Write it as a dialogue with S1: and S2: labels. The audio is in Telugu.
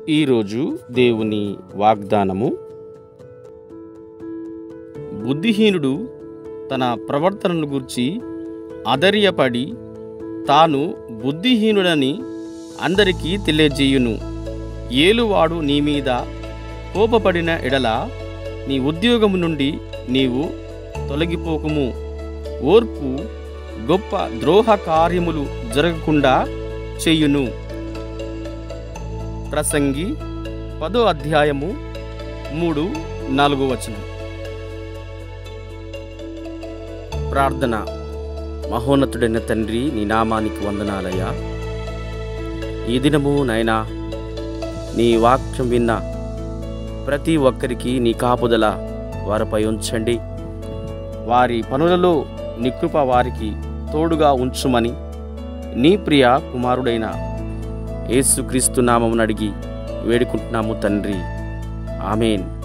S1: ఈరోజు దేవుని వాగ్దానము బుద్ధిహీనుడు తన ప్రవర్తనను గురించి అధైర్యపడి తాను బుద్ధిహీనుడని అందరికీ తెలియజేయును ఏలువాడు నీ మీద కోపపడిన ఎడల నీ ఉద్యోగము నుండి నీవు తొలగిపోకుము ఓర్పు గొప్ప ద్రోహ కార్యములు జరగకుండా చెయ్యును ప్రసంగి పదో అధ్యాయము మూడు నాలుగు వచనం ప్రార్థన మహోన్నతుడైన తండ్రి నీ నామానికి వందనాలయ్యా ఈ దినము నైనా నీ వాక్యం విన్న ప్రతి ఒక్కరికి నీ కాపుదల వారిపై ఉంచండి వారి పనులలో నీ కృప వారికి తోడుగా ఉంచుమని నీ ప్రియ కుమారుడైన యేసుక్రీస్తు నామమును అడిగి వేడుకుంటున్నాము తండ్రి ఆమెన్